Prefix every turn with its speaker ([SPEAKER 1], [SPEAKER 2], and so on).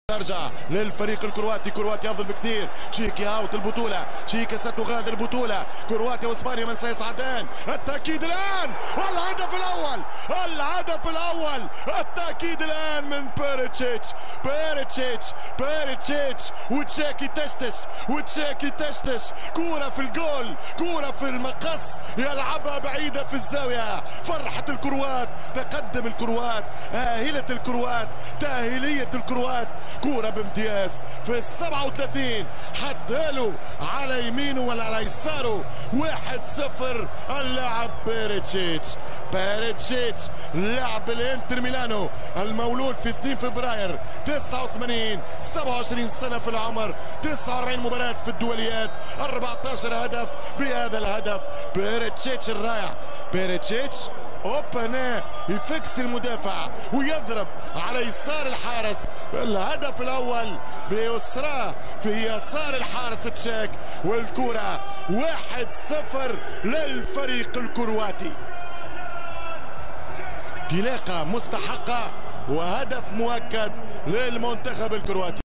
[SPEAKER 1] ترجع للفريق الكرواتي كرواتيا افضل بكثير تشيكي اوت البطوله تشيكي ستغادر البطوله كرواتيا واسبانيا من سيصعدان التاكيد الان والهدف الاول الهدف الاول التاكيد الان من بيريتشيتش بيريتشيتش بيريتشيتش وتشاكي تشتش وتشاكي تشتش كوره في الجول كوره في المقص يلعبها بعيده في الزاويه فرحه الكروات تقدم الكروات آهلة الكروات تاهيلية الكروات كورة بامتياز في السبعة وثلاثين حطها على يمينه ولا على يساره واحد صفر اللاعب بيريتشيتش بيريتشيتش لاعب الانتر ميلانو المولود في 2 فبراير 89 27 سنة في العمر 49 مباراة في الدوليات 14 هدف بهذا الهدف بيريتشيتش الرائع بيريتشيتش اوب هنا يفكس المدافع ويضرب على يسار الحارس الهدف الاول بيسراه في يسار الحارس تشاك والكرة واحد صفر للفريق الكرواتي انطلاقة مستحقة وهدف مؤكد للمنتخب الكرواتي